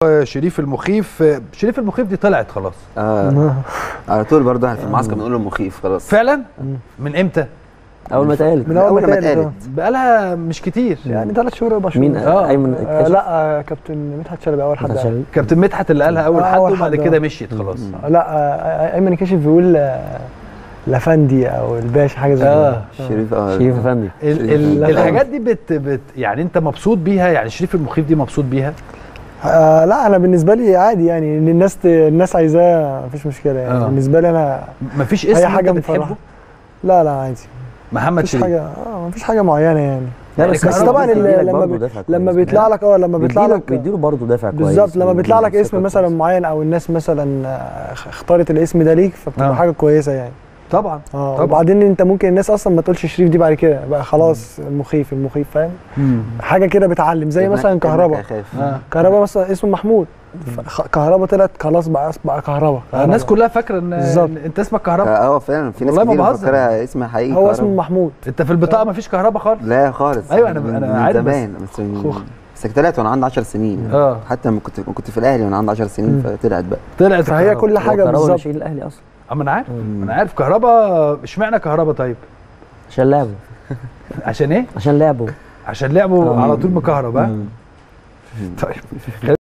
شريف المخيف شريف المخيف دي طلعت خلاص آه على طول برضه احنا في المعسكر بنقول له مخيف خلاص فعلا من امتى اول ما اتقالت من اول ما لما اتقالت بقالها مش كتير يعني ثلاث شهور يبقى مين آه. ايمن آه اكتشف لا آه كابتن مدحت شلبي اول حد مدحت قال. شلبي. كابتن مدحت اللي قالها اول آه، حد أول وبعد حد، كده آه. مشيت خلاص لا آه ايمن كشف بيقول آه لافندي او الباشا حاجه زي آه. كده شريف اه شريف افندي ال ال لا. الحاجات دي بت بت يعني انت مبسوط بيها يعني شريف المخيف دي مبسوط بيها آه لا انا بالنسبه لي عادي يعني ان الناس ت... الناس عايزاه مفيش مشكله يعني آه. بالنسبه لي انا مفيش اسم اي حاجه انت بتحبه مفرحه لا لا عادي محمد مفيش شريف حاجه اه مفيش حاجه معينه يعني لا يعني بس بس كهربا طبعاً بيديلك ال- لما برضه بي- دافع لما كويس. بيطلع لك اه لما بيطلع بيديله لك بيديله برضه دافع كويس بالظبط لما بيطلع لك ثقة اسم مثلا كويس. معين او الناس مثلا آه، اختارت الاسم ده ليك فبتبقى آه. حاجه كويسه يعني طبعا اه طبعاً. وبعدين انت ممكن الناس اصلا ما تقولش شريف دي بعد كده بقى خلاص المخيف المخيف فاهم حاجه كده بتعلم زي ابنك- مثلا ابنك كهربا هيخاف. آه. كهربا مثلا اسمه محمود خ- كهربا طلعت خلاص بقى بقى كهربا الناس كلها فاكره ان بالظبط. إن انت اسمك كهرباء اه فعلا في ناس والله ما كتير بهزر. مفكرها اسمها حقيقي هو كهربا. اسمه محمود انت في البطاقه مفيش كهرباء خالص لا خالص أيوة، أنا- من- أنا من عارف بس- زمان بس من- خوخ. بس طلعت وانا عندي 10 سنين اه حتى لما كنت كنت في الاهلي وانا عندي 10 سنين مم. فطلعت بقى طلعت فهي الكهرباء. كل حاجه كهربا بالظبط ناشئين الاهلي اصلا اما انا عارف مم. انا عارف كهرباء اشمعنى كهرباء طيب عشان لعبوا عشان ايه عشان لعبوا عشان لعبوا آه. على طول مكهرب ها مم. طيب